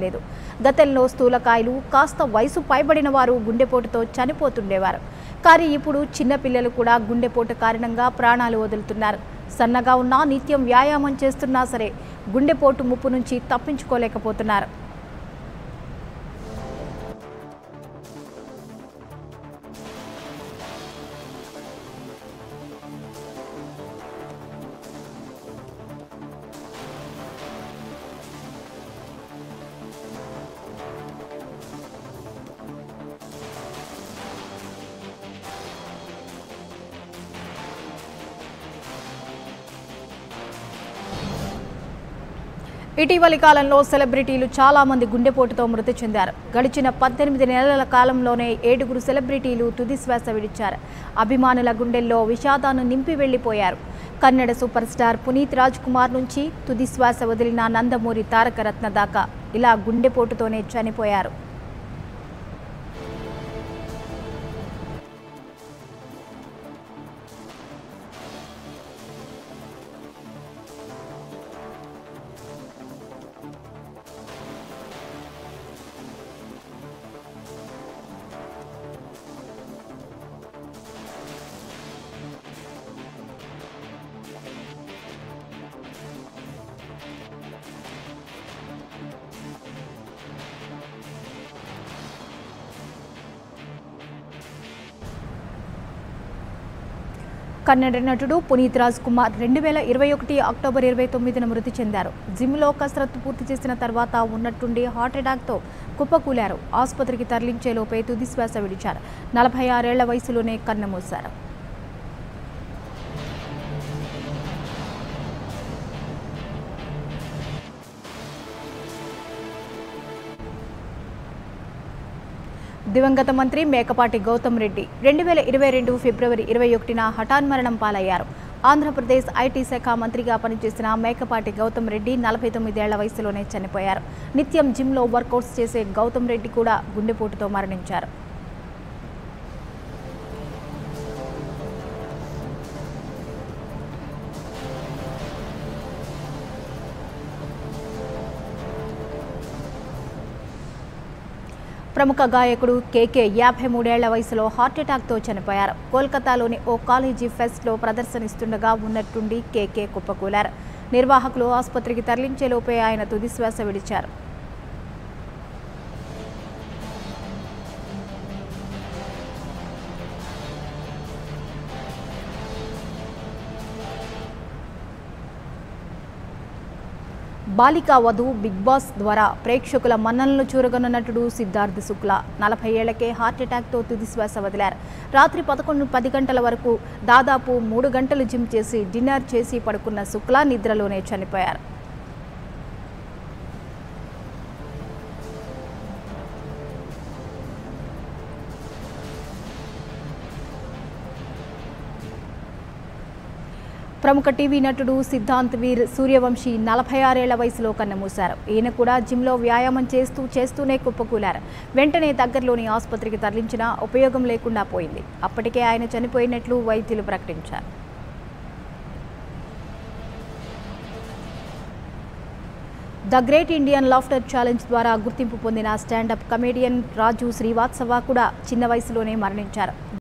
లేదు గతంలో స్థూలకాయలు కాస్త వయసు పైబడిన వారు గుండెపోటుతో చనిపోతుండేవారు కానీ ఇప్పుడు చిన్నపిల్లలు కూడా గుండెపోటు కారణంగా ప్రాణాలు వదులుతున్నారు సన్నగా ఉన్నా నిత్యం వ్యాయామం చేస్తున్నా సరే గుండెపోటు ముప్పు నుంచి తప్పించుకోలేకపోతున్నారు ఇటీవలి కాలంలో సెలబ్రిటీలు చాలా మంది గుండెపోటుతో మృతి చెందారు గడిచిన పద్దెనిమిది నెలల కాలంలోనే ఏడుగురు సెలబ్రిటీలు తుది శ్వాస విడిచారు అభిమానుల గుండెల్లో విషాదాన్ని నింపి వెళ్లిపోయారు కన్నడ సూపర్ స్టార్ పునీత్ రాజ్ కుమార్ నుంచి తుది శ్వాస వదిలిన నందమూరి తారక రత్న దాకా ఇలా గుండెపోటుతోనే చనిపోయారు కన్నడ నటుడు పునీత్ రాజ్ కుమార్ రెండు వేల ఇరవై ఒకటి అక్టోబర్ ఇరవై తొమ్మిదిన మృతి చెందారు జిమ్లో కసరత్తు పూర్తి చేసిన తర్వాత ఉన్నట్టుండి హార్ట్ అటాక్తో కుప్పకూలారు ఆసుపత్రికి తరలించేలోపే తుది శ్వాస విడిచారు నలభై ఆరేళ్ల వయసులోనే కన్నమూశారు దివంగత మంత్రి మేకపాటి గౌతమ్ రెడ్డి రెండు వేల ఇరవై రెండు ఫిబ్రవరి ఇరవై ఒకటిన హఠాన్మరణం పాలయ్యారు ఆంధ్రప్రదేశ్ ఐటీ శాఖ మంత్రిగా పనిచేసిన మేకపాటి గౌతమ్ రెడ్డి నలభై తొమ్మిదేళ్ల వయసులోనే చనిపోయారు నిత్యం జిమ్లో వర్కౌట్స్ చేసే గౌతమ్ రెడ్డి కూడా గుండెపోటుతో మరణించారు ప్రముఖ గాయకుడు కేకే యాభై మూడేళ్ల వయసులో హార్ట్అటాక్తో చనిపోయారు కోల్కతాలోని ఓ కాలేజీ ఫెస్ట్లో ప్రదర్శనిస్తుండగా ఉన్నట్టుండి కేకే కుప్పకూలారు నిర్వాహకులు ఆసుపత్రికి తరలించేలోపే ఆయన తుదిశ్వాస విడిచారు బాలికా వధు బిగ్ బాస్ ద్వారా ప్రేక్షకుల మన్ననలు చూరగొన్న నటుడు సిద్ధార్థ్ శుక్లా నలభై ఏళ్లకే హార్ట్ అటాక్తో తుదిశ్వాస వదిలారు రాత్రి పదకొండు పది గంటల వరకు దాదాపు మూడు గంటలు జిమ్ చేసి డిన్నర్ చేసి పడుకున్న శుక్లా నిద్రలోనే చనిపోయారు ప్రముఖ టీవీ నటుడు సిద్ధాంత్ వీర్ సూర్యవంశీ నలభై ఆరేళ్ల వయసులో కన్నమూశారు ఈయన కూడా జిమ్లో వ్యాయామం చేస్తూ చేస్తూనే కుప్పకూలారు వెంటనే దగ్గరలోని ఆసుపత్రికి తరలించినా ఉపయోగం లేకుండా పోయింది అప్పటికే ఆయన చనిపోయినట్లు వైద్యులు ప్రకటించారు the great Indian laughter challenge ద్వారా గుర్తింపు పొందిన స్టాండప్ కమేడియన్ రాజు శ్రీవాత్సవ కూడా చిన్న వయసులోనే మరణించారు